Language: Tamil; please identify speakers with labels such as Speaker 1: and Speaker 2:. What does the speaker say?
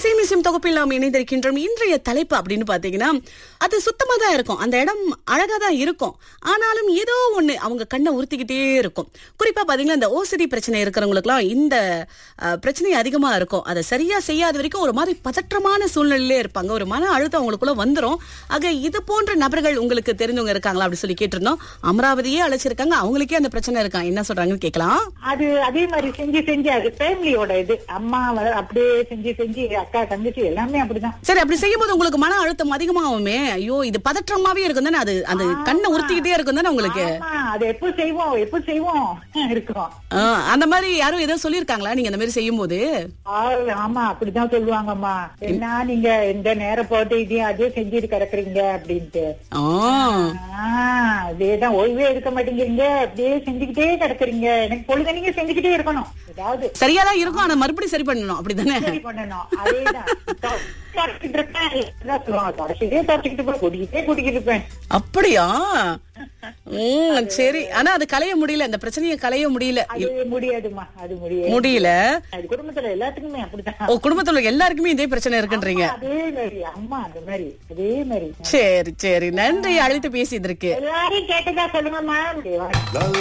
Speaker 1: இசை மிசிம் தொகுப்பில் நாம் இணைந்திருக்கின்றோம் இன்றைய தலைப்பு அப்படின்னு பாத்தீங்கன்னா அது சுத்தமா தான் இருக்கும் அந்த இடம் அழகா தான் இருக்கும் ஆனாலும் ஏதோ ஒண்ணு அவங்க கண்ணை உறுத்திக்கிட்டே இருக்கும் குறிப்பா பாத்தீங்கன்னா இந்த ஓசிடி பிரச்சனை இருக்கிறவங்களுக்குலாம் இந்த அஹ், பிரச்சனை அதிகமா இருக்கும் அதை சரியா செய்யாத வரைக்கும் ஒரு மாதிரி பதற்றமான சூழ்நிலையிலே இருப்பாங்க ஒரு மன அழுத்தம் அவங்களுக்குள்ள வந்துரும் ஆக இது போன்ற நபர்கள் உங்களுக்கு தெரிஞ்சவங்க இருக்காங்களா அப்படி சொல்லி கேட்டிருந்தோம் அமராவதியே அழைச்சிருக்காங்க அவங்களுக்கே அந்த பிரச்சனை இருக்கா என்ன சொல்றாங்கன்னு கேட்கலாம்
Speaker 2: அது அதே மாதிரி செஞ்சு செஞ்சு அது ஃபேமிலியோட இது அம்மா வ- அப்படியே செஞ்சு செஞ்சு அக்கா தங்கச்சி எல்லாமே அப்படிதான்
Speaker 1: சரி அப்படி செய்யும்போது உங்களுக்கு மன அழுத்தம் அதிகமாகுமே ஐயோ இது பதற்றமாவே இருக்கும் தானே அது அந்த கண்ணை உறுத்திக்கிட்டே இருக்கும் தானே உங்களுக்கு
Speaker 2: ஆமா அது எப்போ செய்வோம் எப்போ செய்வோம் இருக்கும்
Speaker 1: ஆ, அந்த மாதிரி யாரும் ஏதோ சொல்லிருக்காங்களா நீங்க அந்த மாதிரி செய்யும் போது
Speaker 2: ஆ, ஆமா அப்படிதான் சொல்லுவாங்கம்மா என்ன நீங்க இந்த நேரம் போட்டு இதையும் அதையும் செஞ்சுட்டு கிடக்குறீங்க அப்படின்ட்டு ஆஹ் அதேதான் ஓய்வே இருக்க மாட்டேங்கிறீங்க அப்படியே செஞ்சுக்கிட்டே கிடக்குறீங்க எனக்கு பொழுது நீங்க செஞ்சுக்கிட்டே இருக்கணும் ஏதாவது
Speaker 1: சரியா தான் இருக்கும் ஆனா மறுபடியும் சரி பண்ணணும் அப்படிதானே
Speaker 2: சரி பண்ணணும் அதேதான் தொ- தொடச்சிக்கிட்டு இருப்பேன் அதான் சொல்லுவாங்க தொடச்சிக்கிட்டே தொடச்சிக்கிட்டு இருப்பேன் குடிக்கிட்டே குடிக்கிட்டு இருப்பேன்
Speaker 1: அப்படியா உம் சரி ஆனா அது களைய முடியல இந்த பிரச்சனையை களைய முடியல
Speaker 2: அது முடியாதும்மா அது முடியாது
Speaker 1: முடியல
Speaker 2: அது குடும்பத்துல எல்லாத்துக்குமே அப்படிதான்
Speaker 1: ஓ குடும்பத்துல உள்ள எல்லாருக்குமே இதே பிரச்சனை இருக்குன்றீங்க
Speaker 2: அதே மாதிரி அம்மா அந்த மாதிரி அதே மாதிரி
Speaker 1: சரி சரி நன்றி அழைத்து பேசியதற்கு
Speaker 2: எல்லாரையும் கேட்டதா சொல்லுங்கம்மா